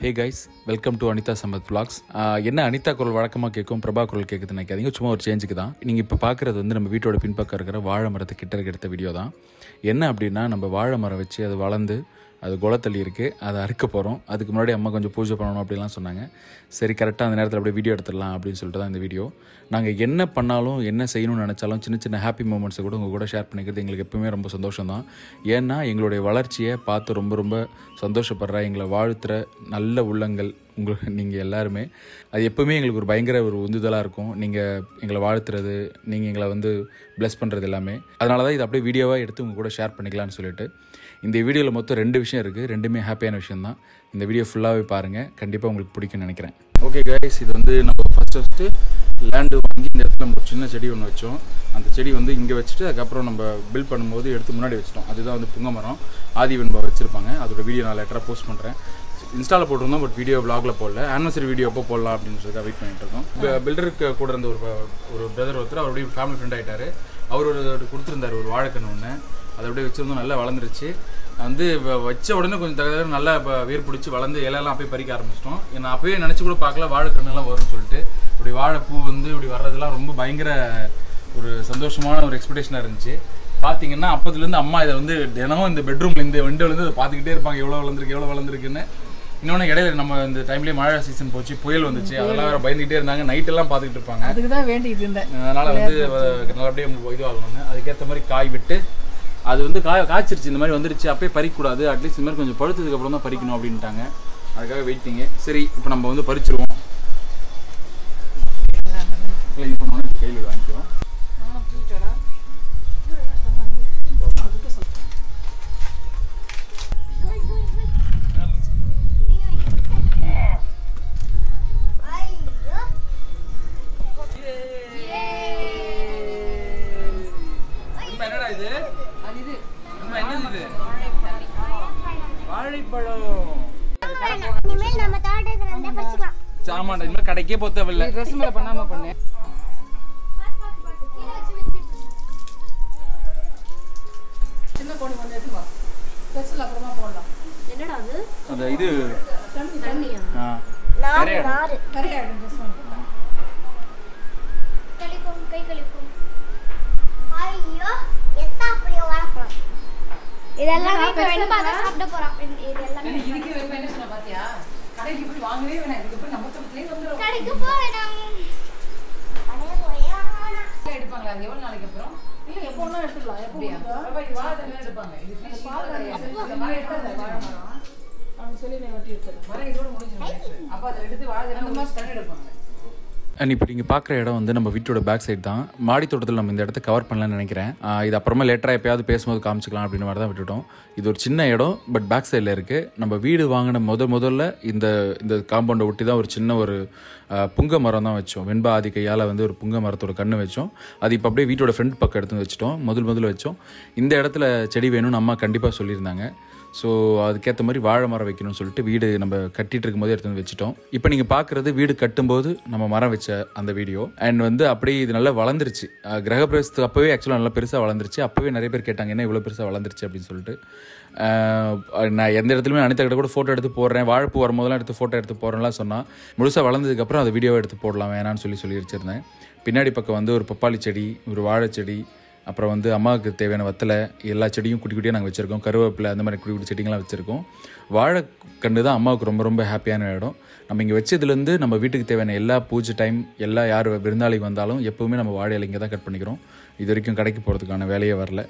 Hey guys welcome to Anitha Sampath vlogs ஆஹ் என்ன அனிதா குரல் வழக்கமாக கேட்கும் பிரபா குரல் கேட்குது நினைக்காதீங்க சும்மா ஒரு சேஞ்சுக்கு தான் நீங்கள் இப்போ பார்க்குறது வந்து நம்ம வீட்டோட பின்பக்கம் இருக்கிற வாழை மரத்தை கிட்ட இருக்க எடுத்த வீடியோ தான் என்ன அப்படின்னா நம்ம வாழை மரம் வச்சு அது வளர்ந்து அது குளத்தள்ளி இருக்குது அதை அறுக்க போகிறோம் அதுக்கு முன்னாடி அம்மா கொஞ்சம் பூஜை பண்ணணும் அப்படிலாம் சொன்னாங்க சரி கரெக்டாக அந்த நேரத்தில் அப்படியே வீடியோ எடுத்துடலாம் அப்படின்னு சொல்லிட்டு தான் இந்த வீடியோ நாங்கள் என்ன பண்ணாலும் என்ன செய்யணும்னு நினச்சாலும் சின்ன சின்ன ஹாப்பி மூமெண்ட்ஸை கூட உங்கள் கூட ஷேர் பண்ணிக்கிறது எங்களுக்கு எப்பவுமே ரொம்ப சந்தோஷம் தான் ஏன்னா எங்களுடைய வளர்ச்சியை பார்த்து ரொம்ப ரொம்ப சந்தோஷப்படுற எங்களை வாழ்த்துற நல்ல உள்ளங்கள் உங்களுக்கு நீங்கள் எல்லாருமே அது எப்பவுமே எங்களுக்கு ஒரு பயங்கர ஒரு உந்துதலாக இருக்கும் நீங்கள் எங்களை வாழ்த்துறது நீங்கள் எங்களை வந்து ப்ளஸ் பண்ணுறது எல்லாமே அதனால தான் இது அப்படியே வீடியோவாக எடுத்து உங்கள் கூட ஷேர் பண்ணிக்கலாம்னு சொல்லிட்டு இந்த வீடியோவில் மொத்தம் ரெண்டு விஷயம் இருக்குது ரெண்டுமே ஹாப்பியான விஷயம் தான் இந்த வீடியோ ஃபுல்லாகவே பாருங்கள் கண்டிப்பாக உங்களுக்கு பிடிக்கும்னு நினைக்கிறேன் ஓகே கைஸ் இது வந்து நம்ம ஃபஸ்ட்டு ஃபஸ்ட்டு லேண்டு வாங்கி இந்த இடத்துல நம்ம ஒரு சின்ன செடி ஒன்று வச்சோம் அந்த செடி வந்து இங்கே வச்சுட்டு அதுக்கப்புறம் நம்ம பில்ட் பண்ணும்போது எடுத்து முன்னாடி வச்சிட்டோம் அதுதான் வந்து புங்க மரம் ஆதி வெண்பா வச்சுருப்பாங்க அதோட வீடியோ நான் லெட்டராக போஸ்ட் பண்ணுறேன் இன்ஸ்டாவில் போட்டிருந்தோம் பட் வீடியோ vlogல போடல ஆனிவர்சரி வீடியோ எப்போ போடலாம் அப்படின்னு சொல்லி வெயிட் பண்ணிட்டு இருக்கோம் பில்டருக்கு கூட இருந்த ஒரு ஒரு பிரதர் ஒருத்தர் அவருடைய ஃபேமிலி ஃப்ரெண்ட் ஆகிட்டாரு அவர் ஒரு கொடுத்துருந்தாரு ஒரு வாழைக்கன்று ஒன்று அதை அப்படியே வச்சிருந்தோம் நல்லா வளர்ந்துருச்சு வந்து வ- வச்ச உடனே கொஞ்சம் தகுந்த நல்லா இப்போ வேர் பிடிச்சி வளர்ந்து இலையெல்லாம் அப்பயே பறிக்க ஆரம்பிச்சிட்டோம் நான் அப்பயே நினச்சி கூட பார்க்கல வாழைக்கண்ணுலாம் வரும்னு சொல்லிட்டு இப்படி வாழைப்பூ வந்து இப்படி வர்றதெல்லாம் ரொம்ப பயங்கர ஒரு சந்தோஷமான ஒரு எக்ஸ்பெக்டேஷனாக இருந்துச்சு பார்த்தீங்கன்னா அப்பத்துலேருந்து அம்மா இதை வந்து தினமும் இந்த பெட்ரூம்ல இந்த விண்டோலேருந்து இதை பார்த்துக்கிட்டே இருப்பாங்க எவ்வளோ வளர்ந்துருக்கு எவ்வளோ வளர்ந்துருக்குன்னு இன்னொன்று இடையில நம்ம இந்த டைம்லேயே மழை சீசன் போச்சு புயல் வந்துச்சு அதெல்லாம் வேற பயந்துகிட்டே இருந்தாங்க நைட் எல்லாம் பார்த்துக்கிட்டு இருப்பாங்க அதுக்கு தான் வேண்டிட்டு இருந்தேன் அதனால வந்து அஹ், நல்லபடியாக இதுவாகணுங்க அதுக்கேற்ற மாதிரி காய் விட்டு அது வந்து காய காய்ச்சிருச்சு இந்த மாதிரி வந்துருச்சு அப்பயே பறிக்கக்கூடாது அட்லீஸ்ட் இந்த மாதிரி கொஞ்சம் பழுத்ததுக்கு அப்புறம் தான் பறிக்கணும் அப்படின்ட்டாங்க அதுக்காக வெயிட்டிங்க சரி இப்போ நம்ம வந்து பறிச்சிருவோம் இல்லை இப்போ மனு கையில் வாங்கிக்குவோம் என்னடா இது அது இது என்னது இது வாழைப்பழம் இனிமேல் நம்ம தோட்டத்துல இருந்தே பறிச்சுக்கலாம் சாமான் இனிமேல் கடைக்கே போக தேவையில்ல ட்ரெஸ் மேல பண்ணாம பண்ணு சின்ன பொண்ணு வந்து எடுத்து வா ட்ரெஸ்ல அப்புறமா போடலாம் என்னடா அது அந்த இது தண்ணியா ஆ நாறு நாறு நிறைய ட்ரெஸ் வந்து கழிக்கும் கை கழிக்கும் ஐயோ எத்தா அப்படியே வளர்க்கலாம் இதெல்லாம் வீட்டு வேணுமா அதை சாப்பிட போறோம் இது இது எல்லாமே இதுக்கு வைப்ப என்ன சொன்ன பாத்தியா கடைக்கு போய் வாங்கவே வேணாம் இதுக்கு போய் நம்ம தோட்டத்துலயே வந்துரும் கடைக்கு போவேணாம் கடைக்கு போயே ஆகணும் எடுப்பாங்களா அது எவ்வளவு நாளைக்கு அப்புறம் இல்ல எப்போ ஒண்ணா எடுத்துக்கலாம் எப்படியா இது வாழை எடுப்பாங்க இது fish இந்த மரம் எடுத்தாங்க வாழை மரம் அவங்க சொல்லி நான் வெட்டி எடுத்துறேன் மரம் இதோட முடிஞ்சிடும் அப்ப அதை எடுத்து வாழை அந்த மாதிரி தண்ணி எடுப்பாங்க அண்ட் இப்போ நீங்கள் பார்க்குற இடம் வந்து நம்ம வீட்டோட பேக் சைடு தான் மாடி தோட்டத்தில் நம்ம இந்த இடத்த கவர் பண்ணலாம்னு நினைக்கிறேன் ஆஹ் இது அப்புறமா லேட்டராக எப்பயாவது பேசும்போது காமிச்சிக்கலாம் அப்படின்னு மாதிரி தான் விட்டுட்டோம் இது ஒரு சின்ன இடம் பட் பேக் சைடில் இருக்குது நம்ம வீடு வாங்கின முத முதல்ல இந்த இந்த காம்பவுண்டை ஒட்டி தான் ஒரு சின்ன ஒரு ஆஹ், புங்க மரம் தான் வச்சோம் வெண்பா ஆதி கையால் வந்து ஒரு புங்க மரத்தோட கண்ணு வச்சோம் அது இப்போ அப்படியே வீட்டோட ஃப்ரண்ட் பக்கம் எடுத்து வந்து வச்சிட்டோம் முதல் முதல்ல வச்சோம் இந்த இடத்துல செடி வேணும்னு அம்மா கண்டிப்பாக சொல்லியிருந்தாங்க ஸோ அதுக்கேற்ற மாதிரி வாழை மரம் வைக்கணும்னு சொல்லிட்டு வீடு நம்ம கட்டிட்டு இருக்கும்போதே எடுத்து வந்து வச்சுட்டோம் இப்போ நீங்கள் பார்க்குறது வீடு கட்டும்போது நம்ம மரம் வச்ச அந்த வீடியோ அண்ட் வந்து அப்படியே இது நல்லா வளர்ந்துருச்சு அஹ் கிரகப்பிரவேசத்துக்கு அப்போவே ஆக்சுவலாக நல்லா பெருசாக வளர்ந்துருச்சு அப்போவே நிறைய பேர் கேட்டாங்க என்ன இவ்வளோ பெருசாக வளர்ந்துருச்சு அப்படின்னு சொல்லிட்டு அஹ் நான் எந்த இடத்துலையுமே அனிதா கிட்ட கூட ஃபோட்டோ எடுத்து போடுறேன் வாழைப்பூ வரும்போதெல்லாம் எடுத்து ஃபோட்டோ எடுத்து போடுறேன்லாம் சொன்னால் முழுசாக வளர்ந்ததுக்கப்புறம் அதை வீடியோவை எடுத்து போடலாம் வேணான்னு சொல்லி சொல்லி வச்சுருந்தேன் பின்னாடி பக்கம் வந்து ஒரு பப்பாளி செடி ஒரு வாழைச்செடி அப்புறம் வந்து அம்மாவுக்கு தேவையான வத்தலை எல்லா செடியும் குட்டி குட்டியாக நாங்கள் வச்சுருக்கோம் கருவேப்பிலை அந்த மாதிரி குட்டி குட்டி செடிங்களாம் வச்சுருக்கோம் வாழைக்கண்டு தான் அம்மாவுக்கு ரொம்ப ரொம்ப ஹாப்பியான இடம் நம்ம இங்கே வச்சதுலேருந்து நம்ம வீட்டுக்கு தேவையான எல்லா பூஜை டைம் எல்லா யார் விருந்தாளி வந்தாலும் எப்போவுமே நம்ம வாழை இலை இங்கே தான் கட் பண்ணிக்கிறோம் இது வரைக்கும் கடைக்கு போகிறதுக்கான வேலையே வரல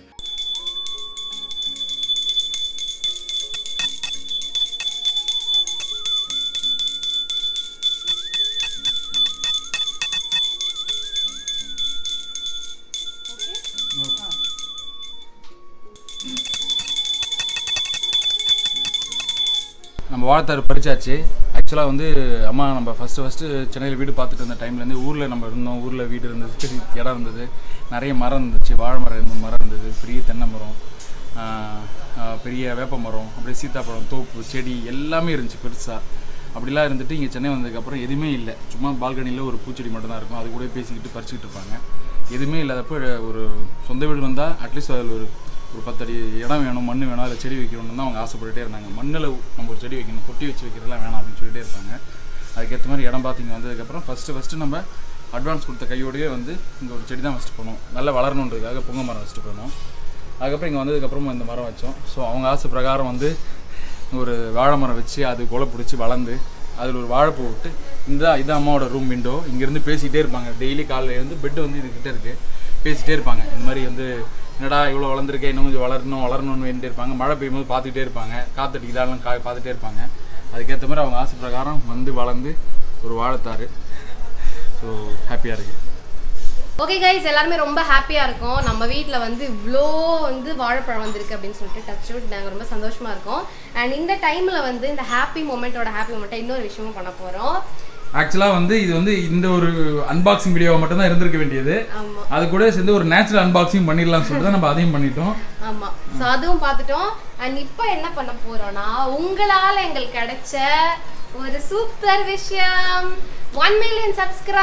நம்ம வாழைத்தாறு பறிச்சாச்சு ஆக்சுவலாக வந்து அம்மா நம்ம ஃபஸ்ட்டு ஃபஸ்ட்டு சென்னையில் வீடு பார்த்துட்டு இருந்த டைம்லேருந்து ஊரில் நம்ம இருந்தோம் ஊரில் வீடு இருந்தது பெரிய இடம் இருந்தது நிறைய மரம் இருந்துச்சு வாழை மரம் இருந்தது மரம் இருந்தது பெரிய தென்னை மரம் ஆஹ், ஆஹ், பெரிய வேப்ப மரம் அப்படியே சீத்தாப்பழம் தோப்பு செடி எல்லாமே இருந்துச்சு பெருசாக அப்படிலாம் இருந்துட்டு இங்கே சென்னை வந்ததுக்கப்புறம் எதுவுமே இல்லை சும்மா பால்கனியில் ஒரு பூச்செடி மட்டும் தான் இருக்கும் அது கூட பேசிக்கிட்டு பறிச்சுக்கிட்டு இருப்பாங்க எதுவுமே இல்லாதப்போ ஒரு சொந்த வீடு வந்தால் அட்லீஸ்ட் அதில் ஒரு ஒரு பத்தடி இடம் வேணும் மண் வேணும் அதில் செடி வைக்கணும்னு தான் அவங்க ஆசைப்பட்டுட்டே இருந்தாங்க மண்ணில் நம்ம ஒரு செடி வைக்கணும் கொட்டி வச்சு வைக்கிறதுலாம் வேணாம் அப்படின்னு சொல்லிட்டே இருப்பாங்க அதுக்கேற்ற மாதிரி இடம் பார்த்து இங்கே வந்ததுக்கப்புறம் ஃபஸ்ட்டு ஃபஸ்ட்டு நம்ம அட்வான்ஸ் கொடுத்த கையோடயே வந்து இங்கே ஒரு செடி தான் வச்சுட்டு போனோம் நல்லா வளரணுன்றதுக்காக புங்க மரம் வச்சுட்டு போனோம் அதுக்கப்புறம் இங்கே வந்ததுக்கப்புறமா இந்த மரம் வச்சோம் ஸோ அவங்க ஆசை பிரகாரம் வந்து ஒரு வாழை மரம் வச்சு அது கொலை பிடிச்சி வளர்ந்து அதில் ஒரு வாழைப்பூ விட்டு இந்த இது அம்மாவோட ரூம் விண்டோ இங்கேருந்து பேசிகிட்டே இருப்பாங்க டெய்லி காலையில் இருந்து பெட்டு வந்து இதுக்கிட்ட இருக்குது பேசிகிட்டே இருப்பாங்க இந்த மாதிரி வந்து என்னடா இவ்வளோ வளர்ந்துருக்கேன் இன்னும் கொஞ்சம் வளரணும் வளரணும்னு வேண்டிட்டே இருப்பாங்க மழை பெய்யும் போது பார்த்துக்கிட்டே இருப்பாங்க காத்தடிக்குதாலும் கா பார்த்துட்டே இருப்பாங்க அதுக்கேற்ற மாதிரி அவங்க ஆசை பிரகாரம் வந்து வளர்ந்து ஒரு வாழைத்தாரு ஸோ ஹாப்பியாக இருக்குது ஓகே கைஸ் எல்லாருமே ரொம்ப ஹாப்பியாக இருக்கோம் நம்ம வீட்டில் வந்து இவ்வளோ வந்து வாழைப்பழம் வந்திருக்கு அப்படின்னு சொல்லிட்டு டச் விட் நாங்கள் ரொம்ப சந்தோஷமா இருக்கோம் அண்ட் இந்த டைமில் வந்து இந்த ஹாப்பி மூமெண்ட்டோட ஹாப்பி மூமெண்ட்டை இன்னொரு விஷயமும் பண்ண போகிறோம் ஆக்சுவலாக வந்து இது வந்து இந்த ஒரு அன்பாக்சிங் வீடியோவை மட்டும் தான் இருந்திருக்க வேண்டியது ஆமாம் அது கூட சேர்ந்து ஒரு நேச்சுரல் அன்பாக்சிங் பண்ணிடலாம்னு சொல்லிட்டு தான் நம்ம அதையும் பண்ணிட்டோம் ஆமா ஸோ அதுவும் பார்த்துட்டோம் அண்ட் இப்போ என்ன பண்ண போறோம்னா உங்களால எங்களுக்கு கிடைச்ச ஒரு சூப்பர் விஷயம் one million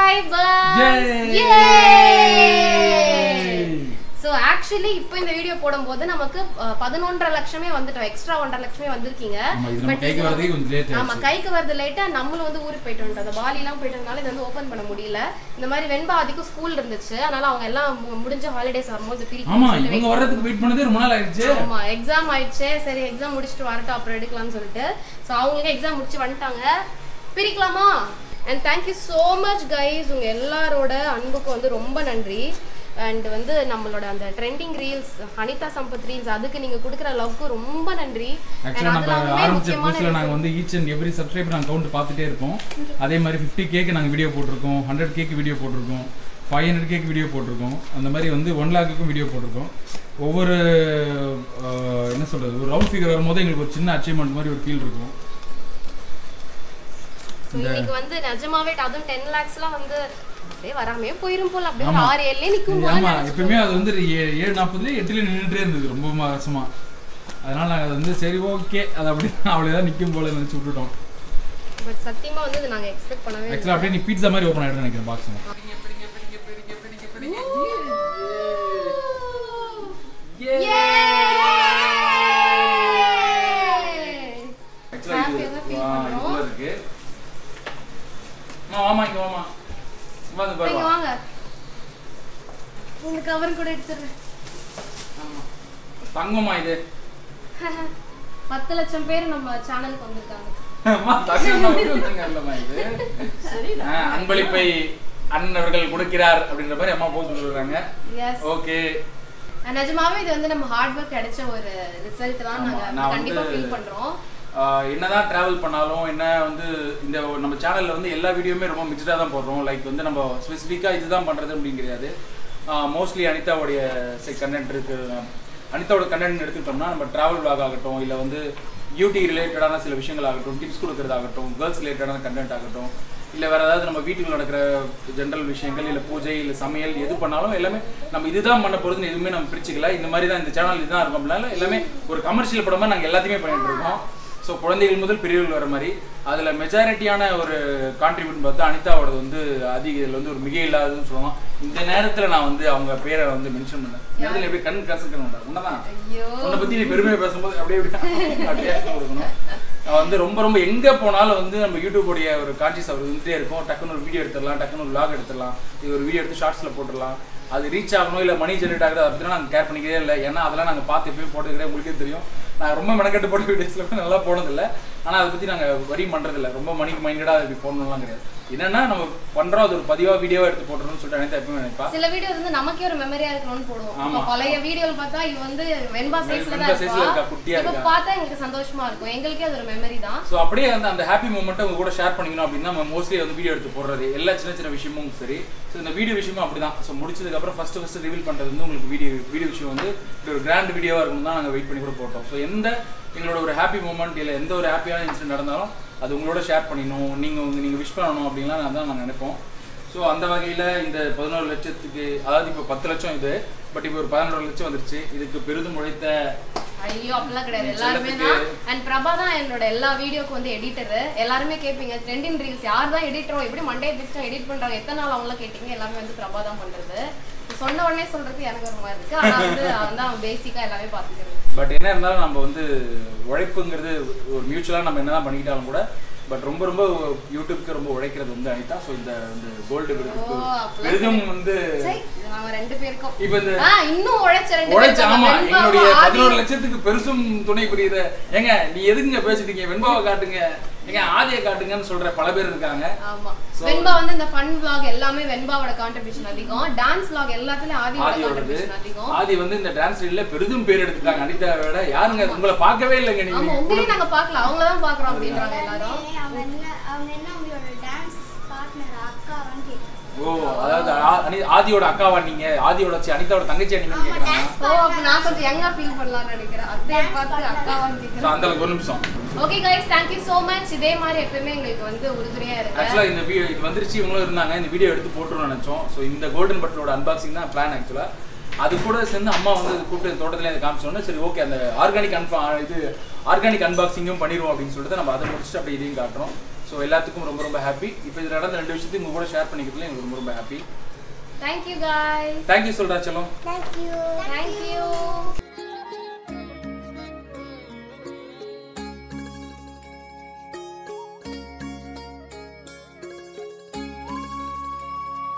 subscriber so actually இப்போ இந்த வீடியோ போடும்போது நமக்கு அஹ், பதினொன்றரை லட்சமே வந்துட்டோம் எக்ஸ்ட்ரா ஒன்றரை லட்சமே வந்திருக்கீங்க ஆமா, இது நம்ம But கைக்கு இது வரதுக்கு கொஞ்சம் லேட் ஆமா கைக்கு வரது லேட்டா நம்மளும் வந்து ஊருக்கு போயிட்டு வந்துட்டோம் அந்த பாலிலாம் போயிட்டு இருந்தனால இது வந்து ஓபன் பண்ண முடியல இந்த மாதிரி வெண்பாதிக்கும் ஸ்கூல் இருந்துச்சு அதனால அவங்க எல்லாம் மு- முடிஞ்ச ஹாலிடேஸ் வரும்போது ஆமா பிரிக்கணும் இவங்க வர்றதுக்கு வெயிட் பண்ணதே ரொம்ப நாள் ஆயிடுச்சு ஆமா எக்ஸாம் ஆயிடுச்சு சரி எக்ஸாம் முடிச்சுட்டு வரட்டும் அப்புறம் எடுக்கலாம்னு சொல்லிட்டு ஸோ அவங்களுக்கு எக்ஸாம் முடிச்சு வந்துட்டாங்க பிரிக்கலாமா and thank you so much guys உங்க எல்லாரோட அன்புக்கு வந்து ரொம்ப நன்றி அண்ட் வந்து நம்மளோட அந்த trending reels Anitha Sampath reels அதுக்கு நீங்க கொடுக்குற லவ்க்கு ரொம்ப நன்றி And ஆக்சுவலாக நம்ம அதெல்லாமே ஆரம்பிச்ச முக்கியமான புதுசில் நாங்கள் வந்து ஈச் அண்ட் எவ்ரி சப்ஸ்கிரைபர் நாங்கள் கவுண்ட் பார்த்துட்டே இருப்போம் அதே மாதிரி ஃபிஃப்டி கேக்கு நாங்கள் வீடியோ போட்டிருக்கோம் ஹண்ட்ரட் கேக்கு வீடியோ போட்டிருக்கோம் ஃபைவ் ஹண்ட்ரட் கேக் வீடியோ போட்டிருக்கோம் அந்த மாதிரி வந்து ஒன் லேக்குக்கும் வீடியோ போட்டிருக்கோம் ஒவ்வொரு அஹ், என்ன சொல்கிறது ஒரு ரவுண்ட் ஃபிகர் வரும்போது எங்களுக்கு ஒரு சின்ன அச்சீவ்மெண்ட் மாதிரி ஒரு ஃபீல் இருக்கும் ஸோ இன்னைக்கு வந்து நிஜமாவே அதுவும் டென் லேக்ஸ்லாம் வந்து அப்படியே வராமே போயிரும் போல அப்படியே ஒரு ஆறு ஏழுலேயே நிற்கும் போல ஆமா எப்பயுமே அது வந்து ஏ- ஏழு நாற்பதுலேயே எட்டுலேயே நின்றுட்டே இருந்தது ரொம்ப வருஷமா அதனால நாங்கள் அது வந்து சரி ஓகே அது அப்படி அவளே தான் நிற்கும் போல நினச்சி விட்டுட்டோம் பட் சத்தியமா வந்து இது நாங்க எக்ஸ்பெக்ட் பண்ணவே இல்லை. ஆக்சுவலாக அப்படியே நீ பீட்சா மாதிரி ஓப்பன் ஆகிடுன்னு நினைக்கிறேன் பாக்ஸுங்க Happy ஆ feel பண்றோம். இருக்கு அம்மா, வாமா இங்க வாமா வந்து பாரு இங்க வா. வாங்க இந்த கவர் கூட எடுத்துடுறேன் ஆமா. தங்கம்மா இது பத்து லட்சம் பேர் நம்ம சேனலுக்கு வந்திருக்காங்க அம்மா, தங்கம் தான் வந்து வந்தாங்க இல்லம்மா இது ஆ, அன்பளிப்பை அண்ணன் அவர்கள் கொடுக்கிறார் அப்படின்ற மாதிரி அம்மா போட்டு சொல்றாங்க எஸ் ஓகே நிஜமாவே இது வந்து நம்ம ஹார்ட் ஒர்க் கிடைச்ச ஒரு ரிசல்ட் தான் ஆமா, நாங்க நான் கண்டிப்பா வந்து- ஃபீல் பண்றோம் ஆஹ் என்னதான் டிராவல் பண்ணாலும் என்ன வந்து இந்த நம்ம சேனல்ல வந்து எல்லா வீடியோவுமே ரொம்ப மிக்சடாக தான் போடுறோம் லைக் வந்து நம்ம ஸ்பெசிஃபிக்காக இதுதான் பண்ணுறது அப்படின்னு கிடையாது மோஸ்ட்லி அனிதாவுடைய கண்டென்ட் இருக்கு அனிதாவோட கண்டென்ட் எடுத்துக்கிட்டோம்னா நம்ம டிராவல் vlog ஆகட்டும் இல்லை வந்து பியூட்டி ரிலேட்டடான சில விஷயங்கள் ஆகட்டும் டிப்ஸ் கொடுக்கறதாகட்டும் கேர்ள்ஸ் ரிலேட்டடான கண்டென்ட் ஆகட்டும் இல்லை வேற ஏதாவது நம்ம வீட்டுக்கு நடக்கிற ஜென்ரல் விஷயங்கள் இல்லை பூஜை இல்லை சமையல் எது பண்ணாலும் எல்லாமே நம்ம இதுதான் பண்ண போகிறதுன்னு எதுவுமே நம்ம பிரிச்சுக்கல இந்த மாதிரி தான் இந்த சேனல் இதுதான் இருக்கும் அப்படின்னால எல்லாமே ஒரு கமர்ஷியல் படமாக நாங்கள் எல்லாத்தையுமே பண்ணிட்டு இருக்கோம் ஸோ குழந்தைகள் முதல் பெரியவர்கள் வர மாதிரி அதில் மெஜாரிட்டியான ஒரு கான்ட்ரிபியூட் பார்த்தா அனிதாவோட வந்து அதிக இதில் வந்து ஒரு மிக இல்லாததுன்னு சொல்லலாம் இந்த நேரத்தில் நான் வந்து அவங்க பேரை வந்து மென்ஷன் பண்ணேன் நேரத்தில் எப்படி கண் கசக்கணும் உன்னதான் ஐயோ உன்னை பற்றி நீ பெருமையை பேசும்போது அப்படியே இப்படி அப்படியே கொடுக்கணும் நான் வந்து ரொம்ப ரொம்ப எங்கே போனாலும் வந்து நம்ம யூடியூபோடைய ஒரு கான்சியஸ் அவர் வந்துட்டே இருக்கும் டக்குன்னு ஒரு வீடியோ எடுத்துடலாம் டக்குன்னு ஒரு vlog எடுத்துடலாம் இது ஒரு வீடியோ எடுத்து ஷார்ட்ஸில் போட்டுடலாம் அது ரீச் ஆகணும் இல்லை மணி ஜென்ரேட் ஆகுது அதை பற்றிலாம் நாங்கள் கேர் பண்ணிக்கவே இல்லை ஏன்னா அதெல்லாம் நாங்கள் பார்த்து எப்பயும் போட்டுக்கிறேன் உங்களுக்கே தெரியும் நான் ரொம்ப மெனக்கட்டு போட்ட வீடியோஸில் நல்லா போனதில்லை ஆனால் அதை பற்றி நாங்கள் வரி பண்ணுறதில்ல ரொம்ப மணிக்கு மைண்டடாக அது இப்படி போடணும்லாம் கிடையாது என்னன்னா நம்ம பண்ணுறோம் அது ஒரு பதிவாக வீடியோவாக எடுத்து போட்டுறோம்னு சொல்லிட்டு அனைத்து எப்பவுமே நினைப்பா சில வீடியோஸ் வந்து நமக்கே ஒரு மெமரியா இருக்கணும்னு போடுவோம் ஆமா. இப்ப பழைய வீடியோல பார்த்தா இவ வந்து வெண்பா சைஸ்ல வெண்பா தான் size ல இருக்கா, இருப்பா குட்டியா இப்ப இருக்கா. பார்த்தா எங்களுக்கு சந்தோஷமா இருக்கும் எங்களுக்கே அது ஒரு மெமரி தான் ஸோ அப்படியே அந்த அந்த ஹாப்பி மூமெண்ட்டை உங்க கூட ஷேர் பண்ணிக்கணும் அப்படின்னா நம்ம மோஸ்ட்லி வந்து வீடியோ எடுத்து போடுறது எல்லா சின்ன சின்ன விஷயமும் சரி ஸோ இந்த வீடியோ விஷயமும் அப்படிதான் ஸோ முடிச்சதுக்கப்புறம் ஃபர்ஸ்ட் ஃபர்ஸ்ட் ரிவீல் பண்ணுறது வந்து உங்களுக்கு வீடியோ வீடியோ விஷயம் வந்து இப்படி ஒரு கிராண்ட் வீடியோவாக இருக்கணும் தான் நாங்கள் வெயிட் பண்ணி கூட போட்டோம் ஸோ எந்த எங்களோட ஒரு ஹாப்பி மூமெண்ட் இல்லை எந்த ஒரு ஹாப்பியான இன்சிடென்ட் நடந்தாலும் அது உங்களோட ஷேர் பண்ணிக்கணும் நீங்கள் உங்க நீங்கள் விஷ் பண்ணணும் அப்படின்லாம் நான் தான் நாங்கள் நினைப்போம் ஸோ அந்த வகையில் இந்த பதினோரு லட்சத்துக்கு அதாவது இப்போ பத்து லட்சம் இது பட் இப்போ ஒரு பதினோரு லட்சம் வந்துருச்சு இதுக்கு பெரிதும் உழைத்த ஐயோ அப்படிலாம் கிடையாது நீ எல்லாருமே தான் சொல்லறதுக்கு- அண்ட் பிரபா தான் என்னோட எல்லா வீடியோக்கு வந்து எடிட்டர் எல்லாருமே கேட்பீங்க ட்ரெண்டிங் ரீல்ஸ் யார் தான் எடிட்டரோ எப்படி மண்டே பிடிச்சா எடிட் பண்றாங்க எத்தனை நாள் அவங்களாம் கேட்டீங்க எல்லாமே வந்து பிரபா தான் பண்றது சொன்ன உடனே சொல்றது எனக்கு ஒரு மாதிரி இருக்கு ஆனா வந்து அவன் தான் பேசிக்கா எல்லாமே பாத்துக்கிறது பட் என்ன இருந்தாலும் நம்ம வந்து உழைப்புங்கிறது ஒரு மியூச்சுவலாக நம்ம என்னதான் பண்ணிக்கிட்டாலும் கூட பட் ரொம்ப ரொம்ப யூடியூப்க்கு ரொம்ப உழைக்கிறது வந்து அனிதா ஸோ இந்த இந்த கோல்டு விருதுக்கு ஓ, அப்பெல்லாம் விருதும் வந்து சரி, நாம ரெண்டு பேருக்கும் இப்போ இந்த ஆ, இன்னும் உழைச்ச ரெண்டு உழைச்ச பேருக்கும் ஆமா வெண்பாவும் எங்களுடைய ஆதியும். பதினோரு லட்சத்துக்கு பெருசும் துணை புரியுத ஏங்க நீ எதுக்குங்க பேசிட்டீங்க வெண்பாவை காட்டுங்க ஏங்க ஆதியை காட்டுங்கன்னு சொல்ற பல பேர் இருக்காங்க ஆமா So- வெண்பா வந்து இந்த ஃபன் vlog எல்லாமே வெண்பாவோட கான்ட்ரிபியூஷன் அதிகம் டான்ஸ் vlog எல்லாத்துலயும் ஆதியோட ஆதியோடது கான்ட்ரிபியூஷன் அதிகம் ஆதி வந்து இந்த டான்ஸ் ரீல்ல பெரிதும் பேர் எடுத்துட்டாங்க அனிதாவை விட யாருங்க உங்களை பார்க்கவே இல்லைங்க ஆமா நீங்க உங்களையும் நாங்க பார்க்கல அவங்கள தான் பாக்குறோம் அப்படின்றாங்க எல்லாரும் அவங்க என்ன அவங்க என்ன அவங்களோட டான்ஸ் பார்ட்னர் அக்காவான்னு கேட்குறாங்க ஓ அதாவது ஆ- அனி- ஆதியோட அக்காவா நீங்க ஆதியோட சி- அனிதாவோட தங்கச்சியா நீங்கன்னு ஆமா கேக்குறாங்க டான்ஸ் ஓ அப்ப நான் கொஞ்சம் யங்கா ஃபீல் பண்ணலாம்னு நினைக்கிறேன் அத்தையை பார்த்து அக்காவான்னு So, கேக்குறேன் அந்த அளவுக்கு ஒரு நிமிஷம் okay guys thank you so much இதே மாதிரி எப்பவுமே எங்களுக்கு வந்து உறுதுணையா இருக்கு ஆக்சுவலா இந்த வீடியோ இது வந்துருச்சு இவங்களும் இருந்தாங்க இந்த வீடியோ எடுத்து போட்டுருவோம் நினைச்சோம் ஸோ இந்த கோல்டன் பட்டலோட அன்பாக்சிங் தான் பிளான் ஆக்சுவலா அது கூட சேர்ந்து அம்மா வந்து இது கூப்பிட்டு தோட்டத்துல அதை காமிச்சோன்னே சரி ஓகே அந்த ஆர்கானிக் அன்பா இது ஆர்கானிக் அன்பாக்சிங்கும் பண்ணிடுவோம் அப்படின்னு சொல்லிட்டு நம்ம அதை முடிச்சுட்டு அப்படியே இதையும் காட்டுறோம் ஸோ எல்லாத்துக்கும் ரொம்ப ரொம்ப ஹாப்பி இப்போ இதில் நடந்த ரெண்டு விஷயத்தையும் உங்க கூட ஷேர் பண்ணிக்கிறதுல எனக்கு ரொம்ப ரொம்ப happy thank you guys thank you சொல்றா செல்லம் தேங்க்யூ தேங்க் யூ